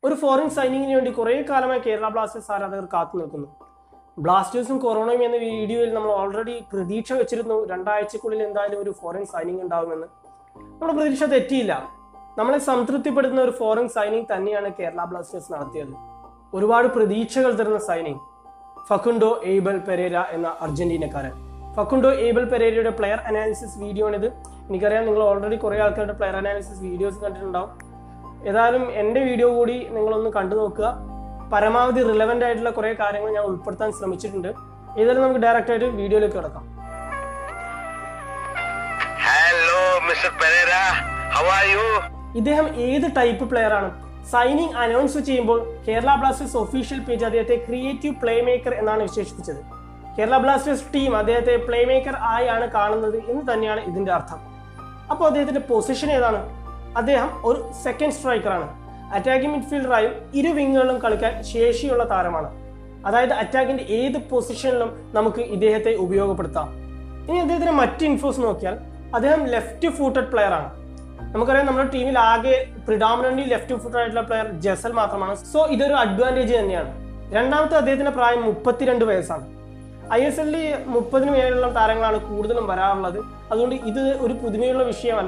ഒരു ഫോറിൻ സൈനിങ്ങിന് വേണ്ടി കുറേ കാലമായി കേരള ബ്ലാസ്റ്റേഴ്സ് ആരാധകർ കാത്തു നിൽക്കുന്നു ബ്ലാസ്റ്റേഴ്സും കൊറോണയും എന്ന വീഡിയോയിൽ നമ്മൾ ഓൾറെഡി പ്രതീക്ഷ വെച്ചിരുന്നു രണ്ടാഴ്ചക്കുള്ളിൽ എന്തായാലും ഒരു ഫോറിൻ സൈനിങ് ഉണ്ടാകുമെന്ന് നമ്മുടെ പ്രതീക്ഷ തെറ്റിയില്ല നമ്മളെ സംതൃപ്തിപ്പെടുത്തുന്ന ഒരു ഫോറിൻ സൈനിങ് തന്നെയാണ് കേരള ബ്ലാസ്റ്റേഴ്സ് നടത്തിയത് ഒരുപാട് പ്രതീക്ഷകൾ തരുന്ന സൈനിങ് ഫക്കുണ്ടോ എയ്ബൽ പെരേര എന്ന അർജന്റീനക്കാരൻ ഫക്കുണ്ടോ എയ്ബൽ പെരേരയുടെ പ്ലെയർ അനാലിസിസ് വീഡിയോ ആണിത് എനിക്കറിയാം നിങ്ങൾ ഓൾറെഡി കുറേ ആൾക്കാരുടെ പ്ലെയർ അനാലിസിസ് വീഡിയോസ് കണ്ടിട്ടുണ്ടാവും ഏതായാലും എൻ്റെ വീഡിയോ കൂടി നിങ്ങളൊന്ന് കണ്ടു നോക്കുക പരമാവധി റിലവൻ്റ് ആയിട്ടുള്ള കുറേ കാര്യങ്ങൾ ഞാൻ ഉൾപ്പെടുത്താൻ ശ്രമിച്ചിട്ടുണ്ട് ഏതായാലും നമുക്ക് ഡയറക്റ്റ് ആയിട്ട് വീഡിയോയിലേക്ക് കിടക്കാം Hello, Mr. Pereira. How are you? ഇദ്ദേഹം ഏത് ടൈപ്പ് പ്ലെയർ ആണ് സൈനിങ് അനൗൺസ് ചെയ്യുമ്പോൾ കേരള ബ്ലാസ്റ്റേഴ്സ് ഒഫീഷ്യൽ പേജ് അദ്ദേഹത്തെ ക്രിയേറ്റീവ് പ്ലേ മേക്കർ എന്നാണ് വിശേഷിപ്പിച്ചത് കേരള ബ്ലാസ്റ്റേഴ്സ് ടീം അദ്ദേഹത്തെ പ്ലേ മേക്കർ ആയാണ് കാണുന്നത് എന്ന് തന്നെയാണ് ഇതിന്റെ അർത്ഥം അപ്പോൾ അദ്ദേഹത്തിന്റെ പൊസിഷൻ ഏതാണ് അദ്ദേഹം ഒരു സെക്കൻഡ് സ്ട്രൈക്കറാണ് അറ്റാക്കിംഗ് മിഡ്ഫീൽഡറായും ഇരു വിങ്ങുകളിലും കളിക്കാൻ ശേഷിയുള്ള താരമാണ് അതായത് അറ്റാക്കിന്റെ ഏത് പൊസിഷനിലും നമുക്ക് ഇദ്ദേഹത്തെ ഉപയോഗപ്പെടുത്താം ഇനി അദ്ദേഹത്തിന്റെ മറ്റ് ഇൻഫോസ് നോക്കിയാൽ അദ്ദേഹം ലെഫ്റ്റ് ഫൂട്ടഡ് പ്ലെയർ ആണ് നമുക്കറിയാം നമ്മുടെ ടീമിൽ ആകെ പ്രിഡാമിനന്റ്ലി ലെഫ്റ്റ് ഫുട്ടഡ് ആയിട്ടുള്ള പ്ലെയർ ജസൽ മാത്രമാണ് സോ ഇതൊരു അഡ്വാൻറ്റേജ് തന്നെയാണ് രണ്ടാമത്തെ അദ്ദേഹത്തിന്റെ പ്രായം മുപ്പത്തിരണ്ട് വയസ്സാണ് ഐ എസ് എല്ലിൽ മുപ്പതിന് മേലുള്ള താരങ്ങളാണ് കൂടുതലും വരാറുള്ളത് അതുകൊണ്ട് ഇത് ഒരു പുതുമയുള്ള വിഷയമല്ല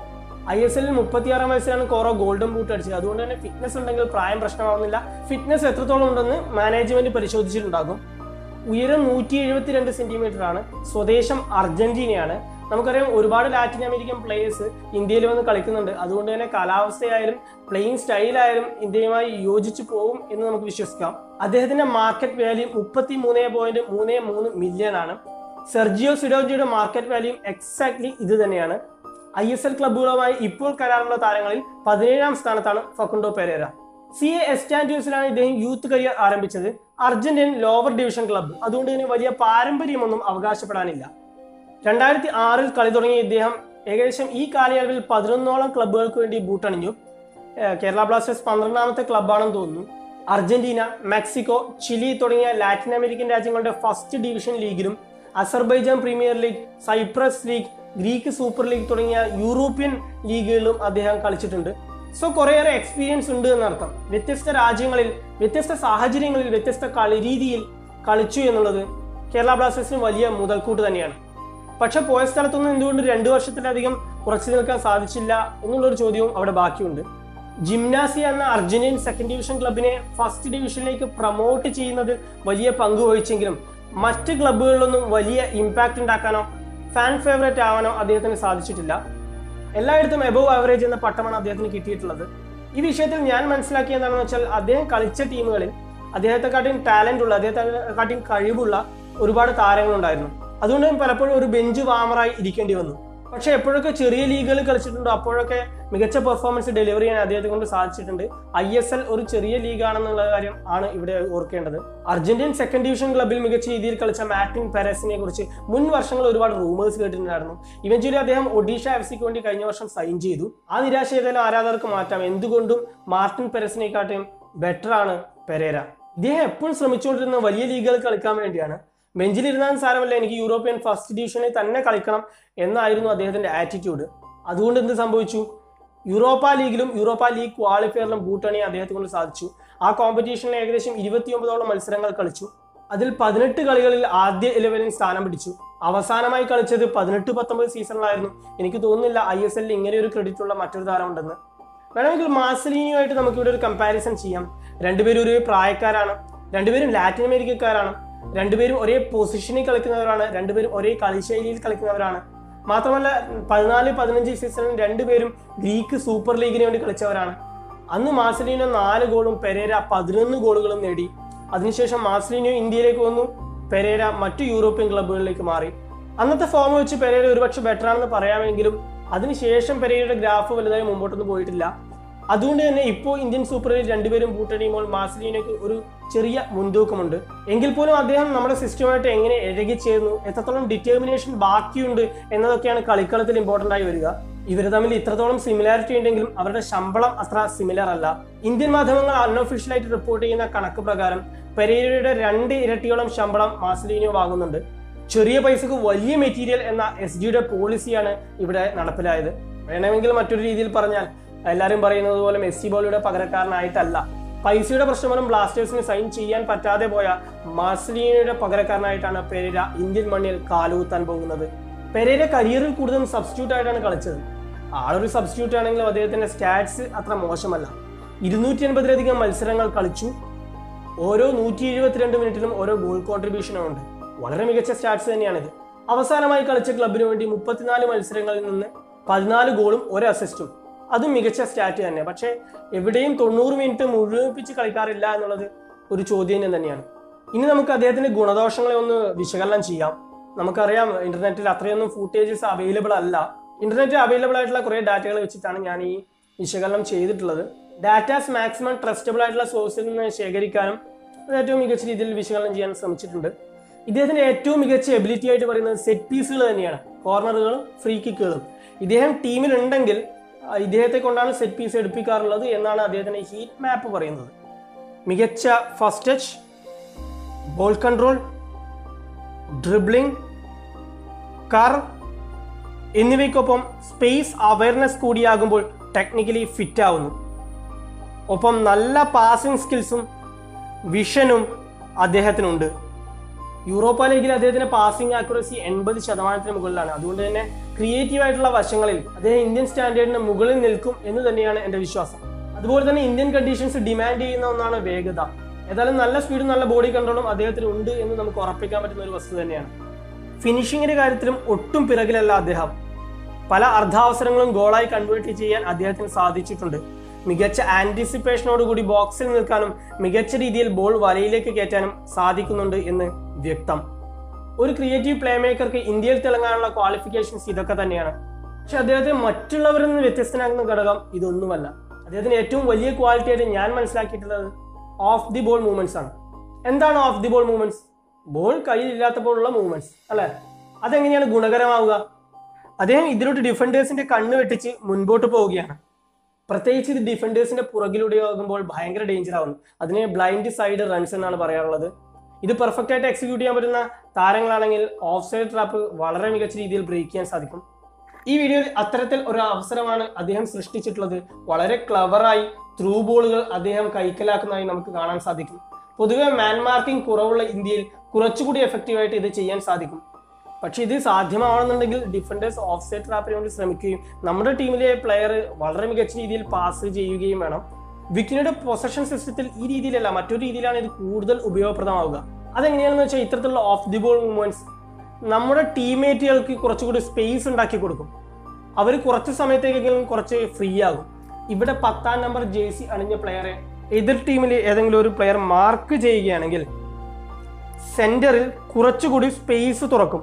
ഐ എസ് എല്ലിൽ മുപ്പത്തിയാറാം വയസ്സിലാണ് കോറോ ഗോൾഡൻ ബൂട്ട് അടിച്ചത് അതുകൊണ്ട് തന്നെ ഫിറ്റ്നസ് ഉണ്ടെങ്കിൽ പ്രായം പ്രശ്നമാവുന്നില്ല ഫിറ്റ്നസ് എത്രത്തോളം ഉണ്ടെന്ന് മാനേജ്മെന്റ് പരിശോധിച്ചിട്ടുണ്ടാകും ഉയരം നൂറ്റി എഴുപത്തിരണ്ട് സെന്റിമീറ്റർ ആണ് സ്വദേശം അർജന്റീനയാണ് നമുക്കറിയാം ഒരുപാട് ലാറ്റിൻ അമേരിക്കൻ പ്ലേയേഴ്സ് ഇന്ത്യയിൽ വന്ന് കളിക്കുന്നുണ്ട് അതുകൊണ്ട് തന്നെ കാലാവസ്ഥയായാലും പ്ലേയിങ് സ്റ്റൈലായാലും ഇന്ത്യയുമായി യോജിച്ചു പോകും എന്ന് നമുക്ക് വിശ്വസിക്കാം അദ്ദേഹത്തിന്റെ മാർക്കറ്റ് വാല്യൂ മുപ്പത്തി മൂന്ന് പോയിന്റ് മൂന്ന് മൂന്ന് മില്യൺ ആണ് സെർജിയോ സിഡോജിയുടെ മാർക്കറ്റ് വാല്യൂ എക്സാക്ട്ലി ഇത് തന്നെയാണ് ഐ എസ് എൽ ക്ലബ്ബുകളുമായി ഇപ്പോൾ കരാറുള്ള താരങ്ങളിൽ പതിനേഴാം സ്ഥാനത്താണ് ഫക്കുണ്ടോ പെരേര സി എ എസ്റ്റാൻഡ്യൂസിലാണ് ഇദ്ദേഹം യൂത്ത് കരിയർ ആരംഭിച്ചത് അർജന്റീൻ ലോവർ ഡിവിഷൻ ക്ലബ്ബ് അതുകൊണ്ട് തന്നെ വലിയ പാരമ്പര്യമൊന്നും അവകാശപ്പെടാനില്ല രണ്ടായിരത്തി ആറിൽ കളി തുടങ്ങിയ ഇദ്ദേഹം ഏകദേശം ഈ കാലയളവിൽ പതിനൊന്നോളം ക്ലബ്ബുകൾക്ക് വേണ്ടി ബൂട്ടണിഞ്ഞു ഏഹ് കേരള ബ്ലാസ്റ്റേഴ്സ് പന്ത്രണ്ടാമത്തെ ക്ലബ്ബാണെന്ന് തോന്നുന്നു അർജന്റീന മെക്സിക്കോ ചിലി തുടങ്ങിയ ലാറ്റിൻ അമേരിക്കൻ രാജ്യങ്ങളുടെ ഫസ്റ്റ് ഡിവിഷൻ ലീഗിലും Azerbaijan premier league Cyprus league Greek super league തുടങ്ങിയ യൂറോപ്യൻ ലീഗുകളിലും അദ്ദേഹം കളിച്ചിട്ടുണ്ട് സോ കുറേയേറെ എക്സ്പീരിയൻസ് ഉണ്ട് എന്നർത്ഥം വ്യത്യസ്ത രാജ്യങ്ങളിൽ വ്യത്യസ്ത സാഹചര്യങ്ങളിൽ വ്യത്യസ്ത കളി രീതിയിൽ കളിച്ചു എന്നുള്ളത് കേരള ബ്ലാസ്റ്റേഴ്സിന് വലിയ മുതൽക്കൂട്ട് തന്നെയാണ് പക്ഷെ പോയ സ്ഥലത്തൊന്നും എന്തുകൊണ്ട് രണ്ടു വർഷത്തിലധികം ഉറച്ചു നിൽക്കാൻ സാധിച്ചില്ല എന്നുള്ളൊരു ചോദ്യവും അവിടെ ബാക്കിയുണ്ട് ജിംനാസിയ എന്ന അർജന്റീൻ സെക്കൻഡ് ഡിവിഷൻ ക്ലബിനെ ഫസ്റ്റ് ഡിവിഷനിലേക്ക് പ്രൊമോട്ട് ചെയ്യുന്നത് വലിയ പങ്ക് വഹിച്ചെങ്കിലും മറ്റ് ക്ലബ്ബുകളിലൊന്നും വലിയ ഇമ്പാക്റ്റ് ഉണ്ടാക്കാനോ ഫാൻ ഫേവറേറ്റ് ആവാനോ അദ്ദേഹത്തിന് സാധിച്ചിട്ടില്ല എല്ലായിടത്തും എബോവ് ആവറേജ് എന്ന പട്ടമാണ് അദ്ദേഹത്തിന് കിട്ടിയിട്ടുള്ളത് ഈ വിഷയത്തിൽ ഞാൻ മനസ്സിലാക്കിയ എന്താണെന്ന് വെച്ചാൽ അദ്ദേഹം കളിച്ച ടീമുകളിൽ അദ്ദേഹത്തെക്കാട്ടിയും ടാലന്റ് ഉള്ള അദ്ദേഹത്തെക്കാട്ടിയും കഴിവുള്ള ഒരുപാട് താരങ്ങളുണ്ടായിരുന്നു അതുകൊണ്ട് തന്നെ പലപ്പോഴും ഒരു ബെഞ്ച് വാമറായി ഇരിക്കേണ്ടി വന്നു പക്ഷെ എപ്പോഴൊക്കെ ചെറിയ ലീഗുകളിൽ കളിച്ചിട്ടുണ്ടോ അപ്പോഴൊക്കെ മികച്ച പെർഫോമൻസ് ഡെലിവറി ചെയ്യാൻ അദ്ദേഹത്തെ കൊണ്ട് സാധിച്ചിട്ടുണ്ട് ഐ എസ് എൽ ഒരു ചെറിയ ലീഗാണെന്നുള്ള കാര്യം ആണ് ഇവിടെ ഓർക്കേണ്ടത് അർജന്റീൻ സെക്കൻഡ് ഡിവിഷൻ ക്ലബിൽ മികച്ച രീതിയിൽ കളിച്ച മാർട്ടിൻ പെരസിനെ കുറിച്ച് മുൻ വർഷങ്ങൾ ഒരുപാട് റൂമേഴ്സ് കേട്ടിട്ടുണ്ടായിരുന്നു ഇവഞ്ച്വലി അദ്ദേഹം ഒഡീഷ എഫ് സിക്ക് വേണ്ടി കഴിഞ്ഞ വർഷം സൈൻ ചെയ്തു ആ നിരാശ ഏതായാലും ആരാധകർക്ക് മാറ്റാം എന്തുകൊണ്ടും മാർട്ടിൻ പെരസിനെക്കാട്ടും ബെറ്റർ ആണ് പെരേര ഇദ്ദേഹം എപ്പോഴും ശ്രമിച്ചുകൊണ്ടിരുന്ന വലിയ ലീഗുകൾ കളിക്കാൻ വേണ്ടിയാണ് ബെഞ്ചിലിരുന്നാൽ സാരമല്ല എനിക്ക് യൂറോപ്യൻ ഫസ്റ്റ് ഡിവിഷനിൽ തന്നെ കളിക്കണം എന്നായിരുന്നു അദ്ദേഹത്തിന്റെ ആറ്റിറ്റ്യൂഡ് അതുകൊണ്ട് എന്ത് സംഭവിച്ചു യൂറോപ്പ ലീഗിലും യൂറോപ്പ ലീഗ് ക്വാളിഫയറിലും ബൂട്ടണി അദ്ദേഹത്തെ കൊണ്ട് സാധിച്ചു ആ കോമ്പറ്റീഷനിൽ ഏകദേശം ഇരുപത്തിയൊമ്പതോളം മത്സരങ്ങൾ കളിച്ചു അതിൽ പതിനെട്ട് കളികളിൽ ആദ്യ ഇലവനിൽ സ്ഥാനം പിടിച്ചു അവസാനമായി കളിച്ചത് പതിനെട്ട് പത്തൊമ്പത് സീസണിലായിരുന്നു എനിക്ക് തോന്നുന്നില്ല ഐ എസ് എല്ലിൽ ഇങ്ങനെ ഒരു ക്രെഡിറ്റ് ഉള്ള മറ്റൊരു താരമുണ്ടെന്ന് വേണമെങ്കിൽ മാസലീനിയുമായിട്ട് നമുക്ക് ഇവിടെ ഒരു കമ്പാരിസൺ ചെയ്യാം രണ്ടുപേരും ഒരേ പ്രായക്കാരാണ് രണ്ടുപേരും ലാറ്റിൻ അമേരിക്കക്കാരാണ് രണ്ടുപേരും ഒരേ പൊസിഷനിൽ കളിക്കുന്നവരാണ് രണ്ടുപേരും ഒരേ കളിശൈലിയിൽ കളിക്കുന്നവരാണ് മാത്രമല്ല പതിനാല് പതിനഞ്ച് സീസണിൽ രണ്ടുപേരും ഗ്രീക്ക് സൂപ്പർ ലീഗിന് വേണ്ടി കളിച്ചവരാണ് അന്ന് മാസലീനോ നാല് ഗോളും പെരേര പതിനൊന്ന് ഗോളുകളും നേടി അതിനുശേഷം മാസലീനോ ഇന്ത്യയിലേക്ക് വന്നു പെരേര മറ്റു യൂറോപ്യൻ ക്ലബ്ബുകളിലേക്ക് മാറി അന്നത്തെ ഫോം വെച്ച് പെരേര ഒരുപക്ഷെ ബെറ്റർ ആണെന്ന് പറയാമെങ്കിലും അതിനുശേഷം പെരേരയുടെ ഗ്രാഫ് വലുതായി മുമ്പോട്ടൊന്നും പോയിട്ടില്ല അതുകൊണ്ട് തന്നെ ഇപ്പോൾ ഇന്ത്യൻ സൂപ്പർ ലീഗ് രണ്ടുപേരും ബൂട്ടണിയുമ്പോൾ മാർസിലിനോയ്ക്ക് ഒരു ചെറിയ മുൻതൂക്കമുണ്ട് എങ്കിൽ പോലും അദ്ദേഹം നമ്മുടെ സിസ്റ്റമായിട്ട് എങ്ങനെ ഇഴകിച്ചേർന്നു എത്രത്തോളം ഡിറ്റർമിനേഷൻ ബാക്കിയുണ്ട് എന്നതൊക്കെയാണ് കളിക്കളത്തിൽ ഇമ്പോർട്ടൻ്റ് ആയി വരിക ഇവർ തമ്മിൽ ഇത്രത്തോളം സിമിലാരിറ്റി ഉണ്ടെങ്കിലും അവരുടെ ശമ്പളം അത്ര സിമിലർ അല്ല ഇന്ത്യൻ മാധ്യമങ്ങൾ അൺഒഫീഷ്യലായിട്ട് റിപ്പോർട്ട് ചെയ്യുന്ന കണക്ക് പ്രകാരം പെരേരയുടെ രണ്ട് ഇരട്ടിയോളം ശമ്പളം മാർസിലിനോ വാങ്ങുന്നുണ്ട് ചെറിയ പൈസക്ക് വലിയ മെറ്റീരിയൽ എന്ന എസ് ഡിയുടെ പോളിസിയാണ് ഇവിടെ നടപ്പിലായത് വേണമെങ്കിൽ മറ്റൊരു രീതിയിൽ പറഞ്ഞാൽ എല്ലാവരും പറയുന്നത് പോലെ മെസ്സി ബോളിയുടെ പകരക്കാരനായിട്ടല്ല പൈസയുടെ പ്രശ്നം മൂലം ബ്ലാസ്റ്റേഴ്സിന് സൈൻ ചെയ്യാൻ പറ്റാതെ പോയ മാർസലീനയുടെ പകരക്കാരനായിട്ടാണ് പെരേര ഇന്ത്യൻ മണ്ണിൽ കാലുകുത്താൻ പോകുന്നത് പെരേര കരിയറിൽ കൂടുതലും സബ്സ്റ്റിറ്റ്യൂട്ട് ആയിട്ടാണ് കളിച്ചത് ആളൊരു സബ്സ്റ്റിറ്റ്യൂട്ട് ആണെങ്കിലും അദ്ദേഹത്തിന്റെ സ്റ്റാറ്റ്സ് അത്ര മോശമല്ല ഇരുന്നൂറ്റി എൺപതിലധികം മത്സരങ്ങൾ കളിച്ചു ഓരോ നൂറ്റി എഴുപത്തിരണ്ട് മിനിറ്റിലും ഓരോ ഗോൾ കോൺട്രിബ്യൂഷനും ഉണ്ട് വളരെ മികച്ച സ്റ്റാറ്റ്സ് തന്നെയാണിത് അവസാനമായി കളിച്ച ക്ലബിന് വേണ്ടി മുപ്പത്തിനാല് മത്സരങ്ങളിൽ നിന്ന് പതിനാല് ഗോളും ഒരു അസിസ്റ്റും അതും മികച്ച സ്റ്റാറ്റ് തന്നെ പക്ഷേ എവിടെയും തൊണ്ണൂറ് മിനിറ്റ് മുഴുവിപ്പിച്ച് കളിക്കാറില്ല എന്നുള്ളത് ഒരു ചോദ്യം തന്നെയാണ് ഇനി നമുക്ക് അദ്ദേഹത്തിന്റെ ഗുണദോഷങ്ങളെ ഒന്ന് വിശകലനം ചെയ്യാം നമുക്കറിയാം ഇന്റർനെറ്റിൽ അത്രയൊന്നും ഫൂട്ടേജസ് അവൈലബിൾ അല്ല ഇന്റർനെറ്റിൽ അവൈലബിൾ ആയിട്ടുള്ള കുറേ ഡാറ്റകൾ വെച്ചിട്ടാണ് ഞാൻ ഈ വിശകലനം ചെയ്തിട്ടുള്ളത് ഡാറ്റാസ് മാക്സിമം ട്രസ്റ്റബിൾ ആയിട്ടുള്ള സോഴ്സിൽ നിന്ന് ശേഖരിക്കാനും അത് ഏറ്റവും മികച്ച രീതിയിൽ വിശകലനം ചെയ്യാൻ ശ്രമിച്ചിട്ടുണ്ട് ഇദ്ദേഹത്തിന്റെ ഏറ്റവും മികച്ച എബിലിറ്റി ആയിട്ട് പറയുന്നത് സെറ്റ് പീസുകൾ തന്നെയാണ് കോർണറുകളും ഫ്രീ കിക്കുകളും ഇദ്ദേഹം ടീമിലുണ്ടെങ്കിൽ ആ, ഇദ്ദേഹത്തെ കൊണ്ടാണ് സെറ്റ് പീസ് എടുപ്പിക്കാറുള്ളത് എന്നാണ് അദ്ദേഹത്തിന്റെ ഹീറ്റ് മാപ്പ് പറയുന്നത് മികച്ച first touch ball control dribbling കർ എന്നിവയ്ക്കൊപ്പം സ്പേസ് അവയർനെസ് കൂടിയാകുമ്പോൾ ടെക്നിക്കലി ഫിറ്റ് ആവുന്നു ഒപ്പം നല്ല പാസിംഗ് സ്കിൽസും വിഷനും അദ്ദേഹത്തിനുണ്ട് യൂറോപ്പ ലീഗിൽ അദ്ദേഹത്തിന്റെ പാസിംഗ് ആക്യുറസി എൺപത് ശതമാനത്തിന് മുകളിലാണ് അതുകൊണ്ട് തന്നെ ക്രിയേറ്റീവ് ആയിട്ടുള്ള വശങ്ങളിൽ അദ്ദേഹം ഇന്ത്യൻ സ്റ്റാൻഡേർഡിന് മുകളിൽ നിൽക്കും എന്ന് തന്നെയാണ് എൻ്റെ വിശ്വാസം അതുപോലെ തന്നെ ഇന്ത്യൻ കണ്ടീഷൻസ് ഡിമാൻഡ് ചെയ്യുന്ന ഒന്നാണ് വേഗത ഏതായാലും നല്ല സ്പീഡും നല്ല ബോഡി കൺട്രോളും അദ്ദേഹത്തിന് ഉണ്ട് എന്ന് നമുക്ക് ഉറപ്പിക്കാൻ പറ്റുന്ന ഒരു വസ്തു തന്നെയാണ് ഫിനിഷിങ്ങിന്റെ കാര്യത്തിലും ഒട്ടും പിറകിലല്ല അദ്ദേഹം പല അർദ്ധാവസരങ്ങളും ഗോളായി കൺവേർട്ട് ചെയ്യാൻ അദ്ദേഹത്തിന് സാധിച്ചിട്ടുണ്ട് മികച്ച ആന്റിസിപ്പേഷനോടുകൂടി ബോക്സിൽ നിൽക്കാനും മികച്ച രീതിയിൽ ബോൾ വലയിലേക്ക് കയറ്റാനും സാധിക്കുന്നുണ്ട് എന്ന് വ്യക്തം ഒരു ക്രിയേറ്റീവ് പ്ലേ മേക്കർക്ക് ഇന്ത്യയിൽ തിളങ്ങാനുള്ള ക്വാളിഫിക്കേഷൻസ് ഇതൊക്കെ തന്നെയാണ് പക്ഷെ അദ്ദേഹത്തെ മറ്റുള്ളവരിൽ നിന്ന് വ്യത്യസ്തനാക്കുന്ന ഘടകം ഇതൊന്നുമല്ല അദ്ദേഹത്തിന് ഏറ്റവും വലിയ ക്വാളിറ്റി ആയിട്ട് ഞാൻ മനസ്സിലാക്കിയിട്ടുള്ളത് ഓഫ് ദി ബോൾ മൂവ്മെന്റ്സ് ആണ് എന്താണ് off the ball movements ball കയ്യിലില്ലാത്തപ്പോഴുള്ള മൂവ്മെന്റ്സ് അല്ലെ അതെങ്ങനെയാണ് ഗുണകരമാവുക അദ്ദേഹം ഇതിലോട്ട് ഡിഫൻഡേഴ്സിന്റെ കണ്ണ് വെട്ടിച്ച് മുൻപോട്ട് പോവുകയാണ് പ്രത്യേകിച്ച് ഇത് ഡിഫൻഡേഴ്സിന്റെ പുറകിലൂടെ ആകുമ്പോൾ ഭയങ്കര ഡേഞ്ചർ ആവുന്നു അതിനെ ബ്ലൈൻഡ് സൈഡ് റൺസ് എന്നാണ് പറയാറുള്ളത് ഇത് പെർഫെക്റ്റ് ആയിട്ട് എക്സിക്യൂട്ട് ചെയ്യാൻ പറ്റുന്ന താരങ്ങളാണെങ്കിൽ ഓഫ് സൈഡ് ട്രാപ്പ് വളരെ മികച്ച രീതിയിൽ ബ്രേക്ക് ചെയ്യാൻ സാധിക്കും ഈ വീഡിയോയിൽ അത്തരത്തിൽ ഒരു അവസരമാണ് അദ്ദേഹം സൃഷ്ടിച്ചിട്ടുള്ളത് വളരെ ക്ലവറായി ത്രൂ ബോളുകൾ അദ്ദേഹം കൈക്കലാക്കുന്നതായി നമുക്ക് കാണാൻ സാധിക്കും പൊതുവെ മാൻ മാർക്കിംഗ് കുറവുള്ള ഇന്ത്യയിൽ കുറച്ചുകൂടി എഫക്റ്റീവായിട്ട് ഇത് ചെയ്യാൻ സാധിക്കും പക്ഷെ ഇത് സാധ്യമാവണമെന്നുണ്ടെങ്കിൽ ഡിഫൻഡേഴ്സ് ഓഫ് സൈഡ് ട്രാപ്പിന് വേണ്ടി ശ്രമിക്കുകയും നമ്മുടെ ടീമിലെ പ്ലെയർ വളരെ മികച്ച രീതിയിൽ പാസ് ചെയ്യുകയും വേണം വിക്കിനിയുടെ പൊസഷൻ സിസ്റ്റത്തിൽ ഈ രീതിയിലല്ല മറ്റൊരു രീതിയിലാണ് ഇത് കൂടുതൽ ഉപയോഗപ്രദമാവുക അതെങ്ങനെയാണെന്ന് വെച്ചാൽ ഇത്തരത്തിലുള്ള ഓഫ് ദി ബോൾ മൂവ്മെന്റ്സ് നമ്മുടെ ടീംമേറ്റുകൾക്ക് കുറച്ചുകൂടി സ്പേസ് ഉണ്ടാക്കി കൊടുക്കും അവർ കുറച്ച് സമയത്തേക്കെങ്കിലും കുറച്ച് ഫ്രീ ആകും ഇവിടെ പത്താം നമ്പർ ജേഴ്സി അണിഞ്ഞ പ്ലെയറെ എതിർ ടീമിൽ ഏതെങ്കിലും ഒരു പ്ലെയർ മാർക്ക് ചെയ്യുകയാണെങ്കിൽ സെന്ററിൽ കുറച്ചുകൂടി സ്പേസ് തുറക്കും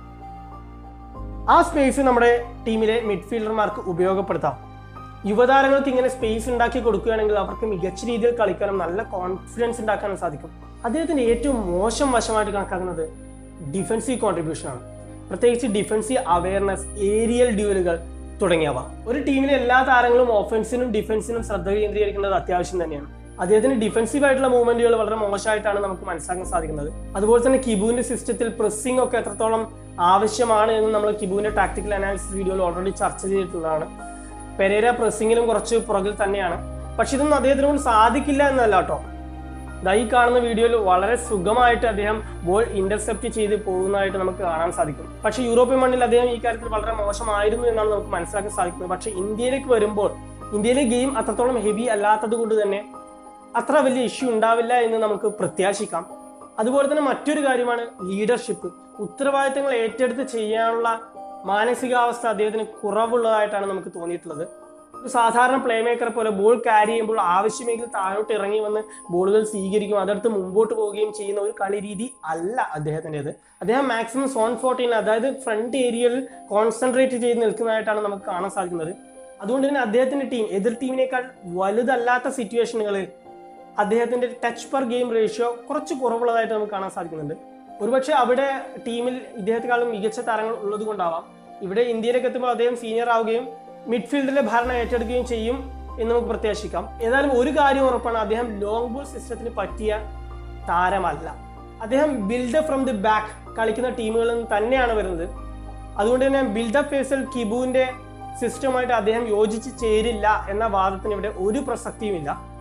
ആ സ്പേസ് നമ്മുടെ ടീമിലെ മിഡ്ഫീൽഡർമാർക്ക് ഉപയോഗപ്പെടുത്താം യുവതാരങ്ങൾക്ക് ഇങ്ങനെ സ്പേസ് ഉണ്ടാക്കി കൊടുക്കുകയാണെങ്കിൽ അവർക്ക് മികച്ച രീതിയിൽ കളിക്കാനും നല്ല കോൺഫിഡൻസ് ഉണ്ടാക്കാനും സാധിക്കും അദ്ദേഹത്തിന്റെ ഏറ്റവും മോശം വശമായിട്ട് കണക്കാക്കുന്നത് ഡിഫൻസീവ് കോൺട്രിബ്യൂഷൻ ആണ് പ്രത്യേകിച്ച് ഡിഫൻസീവ് അവയർനെസ് ഏരിയൽ ഡ്യൂലുകൾ തുടങ്ങിയവ ഒരു ടീമിലെ എല്ലാ താരങ്ങളും ഓഫൻസിനും ഡിഫൻസിനും ശ്രദ്ധ കേന്ദ്രീകരിക്കേണ്ടത് അത്യാവശ്യം തന്നെയാണ് അദ്ദേഹത്തിന് ഡിഫൻസീവ് ആയിട്ടുള്ള മൂവ്മെന്റുകൾ വളരെ മോശമായിട്ടാണ് നമുക്ക് മനസ്സിലാക്കാൻ സാധിക്കുന്നത് അതുപോലെ തന്നെ കിബുവിന്റെ സിസ്റ്റത്തിൽ പ്രസ്സിംഗ് ഒക്കെ എത്രത്തോളം ആവശ്യമാണ് എന്ന് നമ്മൾ കിബുവിന്റെ ടാക്ടിക്കൽ അനാലിസിസ് വീഡിയോയിൽ ഓൾറെഡി ചർച്ച ചെയ്തിട്ടുള്ളതാണ് പെരേര പ്രസ്സിങ്ങിലും കുറച്ച് പുറകിൽ തന്നെയാണ് പക്ഷെ ഇതൊന്നും അദ്ദേഹത്തിന് കൊണ്ട് സാധിക്കില്ല എന്നല്ല കേട്ടോ ദാ ഈ കാണുന്ന വീഡിയോയിൽ വളരെ സുഖമായിട്ട് അദ്ദേഹം ബോൾ ഇന്റർസെപ്റ്റ് ചെയ്ത് പോകുന്നതായിട്ട് നമുക്ക് കാണാൻ സാധിക്കും പക്ഷെ യൂറോപ്യൻ മണ്ണിൽ അദ്ദേഹം ഈ കാര്യത്തിൽ വളരെ മോശമായിരുന്നു എന്നാണ് നമുക്ക് മനസ്സിലാക്കാൻ സാധിക്കുന്നത് പക്ഷെ ഇന്ത്യയിലേക്ക് വരുമ്പോൾ ഇന്ത്യയിലെ ഗെയിം അത്രത്തോളം ഹെവി അല്ലാത്തത് കൊണ്ട് തന്നെ അത്ര വലിയ ഇഷ്യൂ ഉണ്ടാവില്ല എന്ന് നമുക്ക് പ്രത്യാശിക്കാം അതുപോലെ തന്നെ മറ്റൊരു കാര്യമാണ് ലീഡർഷിപ്പ് ഉത്തരവാദിത്തങ്ങൾ ഏറ്റെടുത്ത് ചെയ്യാനുള്ള മാനസികാവസ്ഥ അദ്ദേഹത്തിന് കുറവുള്ളതായിട്ടാണ് നമുക്ക് തോന്നിയിട്ടുള്ളത് ഒരു സാധാരണ പ്ലേ മേക്കറെ പോലെ ബോൾ ക്യാരി ചെയ്യുമ്പോൾ ആവശ്യമെങ്കിൽ താഴോട്ട് ഇറങ്ങി വന്ന് ബോളുകൾ സ്വീകരിക്കും അതെടുത്ത് മുമ്പോട്ട് പോവുകയും ചെയ്യുന്ന ഒരു കളി രീതി അല്ല അദ്ദേഹത്തിൻ്റെത് അദ്ദേഹം മാക്സിമം സോൺ ഫോർട്ടീൻ അതായത് ഫ്രണ്ട് ഏരിയയിൽ കോൺസെൻട്രേറ്റ് ചെയ്ത് നിൽക്കുന്നതായിട്ടാണ് നമുക്ക് കാണാൻ സാധിക്കുന്നത് അതുകൊണ്ട് തന്നെ അദ്ദേഹത്തിന്റെ ടീം എതിർ ടീമിനേക്കാൾ വലുതല്ലാത്ത സിറ്റുവേഷനുകളിൽ അദ്ദേഹത്തിന്റെ ടച്ച് പെർ ഗെയിം റേഷ്യോ കുറച്ച് കുറവുള്ളതായിട്ട് നമുക്ക് കാണാൻ സാധിക്കുന്നുണ്ട് ഒരുപക്ഷെ അവിടെ ടീമിൽ ഇദ്ദേഹത്തെക്കാളും മികച്ച താരങ്ങൾ ഉള്ളത് കൊണ്ടാവാം ഇവിടെ ഇന്ത്യയിലേക്ക് എത്തുമ്പോൾ അദ്ദേഹം സീനിയർ ആവുകയും മിഡ്ഫീൽഡിലെ ഭരണം ഏറ്റെടുക്കുകയും ചെയ്യും എന്ന് നമുക്ക് പ്രത്യാശിക്കാം ഏതായാലും ഒരു കാര്യം ഉറപ്പാണ് അദ്ദേഹം ലോങ് ബോൾ സിസ്റ്റത്തിന് പറ്റിയ താരമല്ല അദ്ദേഹം ബിൽഡപ്പ് ഫ്രം ദി ബാക്ക് കളിക്കുന്ന ടീമുകളിൽ നിന്ന് തന്നെയാണ് വരുന്നത് അതുകൊണ്ട് തന്നെ ബിൽഡപ്പ് ഫേസിൽ കിബുവിന്റെ സിസ്റ്റമായിട്ട് അദ്ദേഹം യോജിച്ച് ചേരില്ല എന്ന വാദത്തിന് ഇവിടെ ഒരു പ്രസക്തിയുമില്ല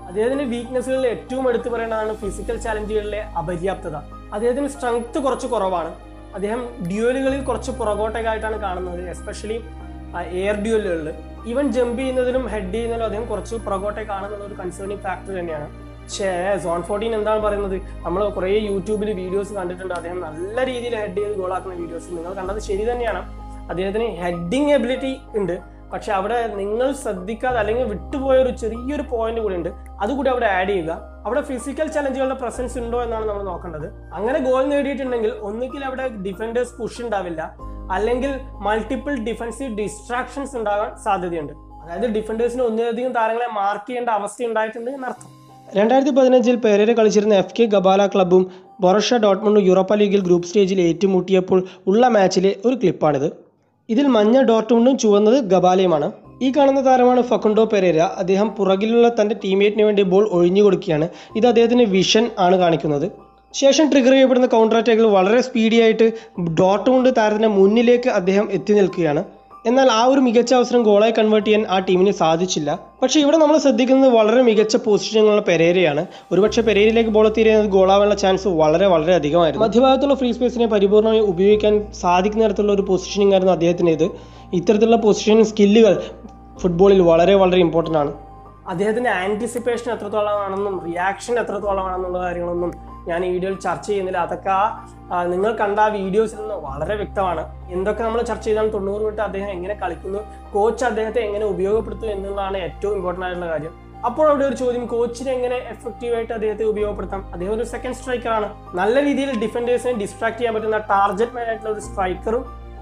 അദ്ദേഹത്തിന്റെ വീക്ക്നെസ്സുകളിൽ ഏറ്റവും എടുത്തു പറയേണ്ടതാണ് ഫിസിക്കൽ ചാലഞ്ചുകളിലെ അപര്യാപ്തത അദ്ദേഹത്തിന് സ്ട്രെങ്ത് കുറച്ച് കുറവാണ് അദ്ദേഹം ഡ്യുവലുകളിൽ കുറച്ച് പുറകോട്ടേക്കായിട്ടാണ് കാണുന്നത് എസ്പെഷ്യലി എയർ ഡ്യുവലുകളിൽ ഈവൻ ജമ്പ് ചെയ്യുന്നതിലും ഹെഡ് ചെയ്യുന്നതിലും അദ്ദേഹം കുറച്ച് പുറകോട്ടേക്ക് കാണുന്നത് ഒരു കൺസേണിങ് ഫാക്ടർ തന്നെയാണ് പക്ഷേ സോൺ ഫോർട്ടീൻ എന്താണ് പറയുന്നത് നമ്മൾ കുറേ യൂട്യൂബിൽ വീഡിയോസ് കണ്ടിട്ടുണ്ട് അദ്ദേഹം നല്ല രീതിയിൽ ഹെഡ് ചെയ്ത് ഗോളാക്കുന്ന വീഡിയോസ് നിങ്ങൾ കണ്ടത് ശരി തന്നെയാണ് അദ്ദേഹത്തിന് ഹെഡിങ് എബിലിറ്റി ഉണ്ട് പക്ഷെ അവിടെ നിങ്ങൾ ശ്രദ്ധിക്കാതെ അല്ലെങ്കിൽ വിട്ടുപോയ ഒരു ചെറിയൊരു പോയിന്റ് കൂടി ഉണ്ട് അതുകൂടി അവിടെ ആഡ് ചെയ്യുക അവിടെ ഫിസിക്കൽ ചലഞ്ചുകളുടെ പ്രസൻസ് ഉണ്ടോ എന്നാണ് നമ്മൾ നോക്കേണ്ടത് അങ്ങനെ ഗോൾ നേടിയിട്ടുണ്ടെങ്കിൽ ഒന്നുകിൽ അവിടെ ഡിഫൻഡേഴ്സ് പുഷ് ഉണ്ടാവില്ല അല്ലെങ്കിൽ മൾട്ടിപ്പിൾ ഡിഫൻസീവ് ഡിസ്ട്രാക്ഷൻസ് ഉണ്ടാകാൻ സാധ്യതയുണ്ട് അതായത് ഡിഫൻഡേഴ്സിന് ഒന്നിലധികം താരങ്ങളെ മാർക്ക് ചെയ്യേണ്ട അവസ്ഥ ഉണ്ടായിട്ടുണ്ട് എന്നർത്ഥം രണ്ടായിരത്തി പതിനഞ്ചിൽ പെരേര കളിച്ചിരുന്ന എഫ് കെ ഗബാല ക്ലബ്ബും ബൊറഷ ഡോട്ട്മണ്ടും യൂറോപ്പ ലീഗിൽ ഗ്രൂപ്പ് സ്റ്റേജിൽ ഏറ്റുമുട്ടിയപ്പോൾ ഉള്ള മാച്ചിലെ ഒരു ക്ലിപ്പാണിത് ഇതിൽ മഞ്ഞ ഡോട്ട്മുണ്ടും ചുവന്നത് ഗബാലയുമാണ് ഈ കാണുന്ന താരമാണ് ഫക്കുണ്ടോ പെരേര അദ്ദേഹം പുറകിലുള്ള തൻ്റെ ടീംമേറ്റിന് വേണ്ടി ബോൾ ഒഴിഞ്ഞു കൊടുക്കുകയാണ് ഇത് അദ്ദേഹത്തിൻ്റെ വിഷൻ ആണ് കാണിക്കുന്നത് ശേഷം ട്രിഗർ ചെയ്യപ്പെടുന്ന കൗണ്ടർ അറ്റാക്കിൽ വളരെ സ്പീഡി ആയിട്ട് ഡോട്ട്മുണ്ട് താരത്തിൻ്റെ മുന്നിലേക്ക് അദ്ദേഹം എത്തി നിൽക്കുകയാണ് എന്നാൽ ആ ഒരു മികച്ച അവസരം ഗോളായി കൺവേർട്ട് ചെയ്യാൻ ആ ടീമിന് സാധിച്ചില്ല പക്ഷേ ഇവിടെ നമ്മൾ ശ്രദ്ധിക്കുന്നത് വളരെ മികച്ച പൊസിഷനുള്ള പെരേരയാണ് ഒരുപക്ഷെ പെരേരയിലേക്ക് ബോൾ എത്തിയിരുന്നത് ഗോളാവാനുള്ള ചാൻസ് വളരെ വളരെ അധികമായിരുന്നു മധ്യഭാഗത്തുള്ള ഫ്രീ സ്പേസിനെ പരിപൂർണ്ണമായി ഉപയോഗിക്കാൻ സാധിക്കുന്ന തരത്തിലുള്ള ഒരു പൊസിഷനിങ് ആയിരുന്നു അദ്ദേഹത്തിൻ്റെത് ഇത്തരത്തിലുള്ള പൊസിഷനിങ് സ്കില്ലുകൾ ഫുട്ബോളിൽ വളരെ വളരെ ഇമ്പോർട്ടൻ്റ് ആണ് അദ്ദേഹത്തിൻ്റെ ആൻറ്റിസിപ്പേഷൻ എത്രത്തോളമാണെന്നും റിയാക്ഷൻ എത്രത്തോളമാണെന്നുള്ള കാര്യങ്ങളൊന്നും ഞാൻ ഈ വീഡിയോയിൽ ചർച്ച ചെയ്യുന്നില്ല അതൊക്കെ ആ ആ, നിങ്ങൾ കണ്ട ആ വീഡിയോസിൽ നിന്ന് വളരെ വ്യക്തമാണ് എന്തൊക്കെ നമ്മൾ ചർച്ച ചെയ്താൽ തൊണ്ണൂറ് മിനിറ്റ് അദ്ദേഹം എങ്ങനെ കളിക്കുന്നു കോച്ച് അദ്ദേഹത്തെ എങ്ങനെ ഉപയോഗപ്പെടുത്തും എന്നുള്ളതാണ് ഏറ്റവും ഇമ്പോർട്ടൻ്റ് ആയിട്ടുള്ള കാര്യം അപ്പോൾ അവിടെ ഒരു ചോദ്യം കോച്ചിനെ എങ്ങനെ എഫക്റ്റീവായിട്ട് അദ്ദേഹത്തെ ഉപയോഗപ്പെടുത്താം അദ്ദേഹം ഒരു സെക്കൻഡ് സ്ട്രൈക്കറാണ് നല്ല രീതിയിൽ ഡിഫൻഡേഴ്സിനെ ഡിസ്ട്രാക്ട് ചെയ്യാൻ പറ്റുന്ന ടാർജറ്റ് മാൻ ആയിട്ടുള്ള ഒരു സ്ട്രൈക്കറും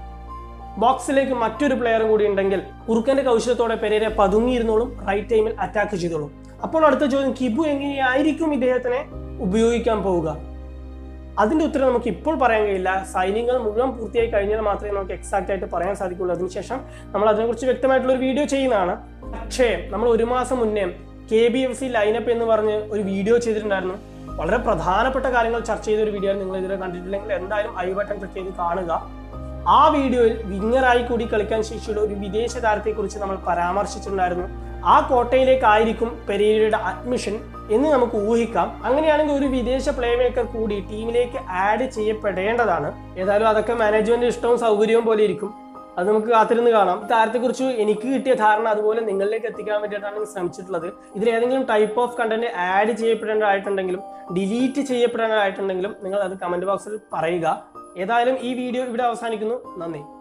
ബോക്സിലേക്ക് മറ്റൊരു പ്ലെയറും കൂടി ഉണ്ടെങ്കിൽ കുറുക്കന്റെ കൗശലത്തോടെ പെരേരെ പതുങ്ങിയിരുന്നോളും റൈറ്റ് ടൈമിൽ അറ്റാക്ക് ചെയ്തോളും അപ്പോൾ അടുത്ത ചോദ്യം കിബു എങ്ങനെയായിരിക്കും ഇദ്ദേഹത്തിനെ ഉപയോഗിക്കാൻ പോവുക അതിന്റെ ഉത്തരം നമുക്ക് ഇപ്പോൾ പറയാൻ കഴിയില്ല സൈനികങ്ങൾ മുഴുവൻ പൂർത്തിയായി കഴിഞ്ഞാൽ മാത്രമേ നമുക്ക് എക്സാക്റ്റ് ആയിട്ട് പറയാൻ സാധിക്കുള്ളൂ അതിനുശേഷം നമ്മൾ അതിനെക്കുറിച്ച് വ്യക്തമായിട്ടുള്ള ഒരു വീഡിയോ ചെയ്യുന്നതാണ് പക്ഷേ നമ്മൾ ഒരു മാസം മുന്നേ K B F C lineup എന്ന് പറഞ്ഞ് ഒരു വീഡിയോ ചെയ്തിട്ടുണ്ടായിരുന്നു വളരെ പ്രധാനപ്പെട്ട കാര്യങ്ങൾ ചർച്ച ചെയ്ത ഒരു വീഡിയോ നിങ്ങൾ ഇതുവരെ കണ്ടിട്ടില്ലെങ്കിൽ എന്തായാലും ഐ ബട്ടൺ ക്ലിക്ക് ചെയ്ത് കാണുക ആ വീഡിയോയിൽ വിങ്ങറായി കൂടി കളിക്കാൻ ശേഷിയുള്ള ഒരു വിദേശ താരത്തെക്കുറിച്ച് നമ്മൾ പരാമർശിച്ചിട്ടുണ്ടായിരുന്നു ആ കോട്ടയിലേക്കായിരിക്കും പെരേരയുടെ അഡ്മിഷൻ എന്ന് നമുക്ക് ഊഹിക്കാം അങ്ങനെയാണെങ്കിൽ ഒരു വിദേശ പ്ലേ മേക്കർ കൂടി ടീമിലേക്ക് ആഡ് ചെയ്യപ്പെടേണ്ടതാണ് ഏതായാലും അതൊക്കെ മാനേജ്മെന്റ് ഇഷ്ടവും സൗകര്യവും പോലെ ഇരിക്കും അത് നമുക്ക് കാത്തിരുന്ന് കാണാം ഈ താരത്തെക്കുറിച്ച് എനിക്ക് കിട്ടിയ ധാരണ അതുപോലെ നിങ്ങളിലേക്ക് എത്തിക്കാൻ വേണ്ടിയിട്ടാണ് ഞാൻ ശ്രമിച്ചിട്ടുള്ളത് ഇതിൽ ഏതെങ്കിലും ടൈപ്പ് ഓഫ് കണ്ടന്റ് ആഡ് ചെയ്യപ്പെടേണ്ടതായിട്ടുണ്ടെങ്കിലും ഡിലീറ്റ് ചെയ്യപ്പെടേണ്ടതായിട്ടുണ്ടെങ്കിലും നിങ്ങൾ അത് കമന്റ് ബോക്സിൽ പറയുക ഏതായാലും ഈ വീഡിയോ ഇവിടെ അവസാനിക്കുന്നു നന്ദി